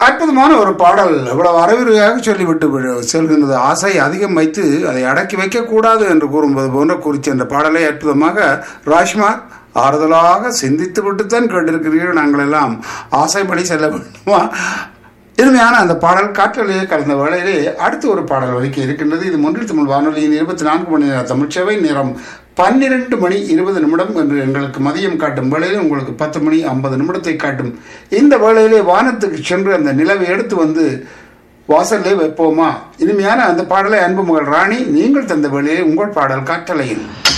அற்புதமான ஒரு பாடல் இவ்வளவு அறிவுரையாக சொல்லிவிட்டு விடு- செல்கின்றது ஆசை அதிகம் வைத்து அதை அடக்கி வைக்கக்கூடாது என்று கூறும்போது போன்ற குறித்த அந்த பாடலை அற்புதமாக ராஜ்குமார் ஆறுதலாக சிந்தித்து விட்டுத்தான் கேட்டிருக்கிறீர்கள் நாங்கள் எல்லாம் ஆசைப்படி செல்ல வேண்டுமா இனிமையான அந்த பாடல் காற்றலையே கலந்த வேளையிலே அடுத்து ஒரு பாடல் வலிக்க இருக்கின்றது இது முன்னில் தமிழ் வானொலியின் இருபத்தி நான்கு மணி நேர தமிழ்ச்சேவை நேரம் பன்னிரண்டு மணி இருபது நிமிடம் என்று எங்களுக்கு மதியம் காட்டும் வேளையிலே உங்களுக்கு பத்து மணி ஐம்பது நிமிடத்தை காட்டும் இந்த வேளையிலே வானத்துக்கு சென்று அந்த நிலவை எடுத்து வந்து வாசல்லே வைப்போமா இனிமையான அந்த பாடலை அன்பு மகள் ராணி நீங்கள் தந்த வேளையிலே உங்கள் பாடல் காற்றலையில்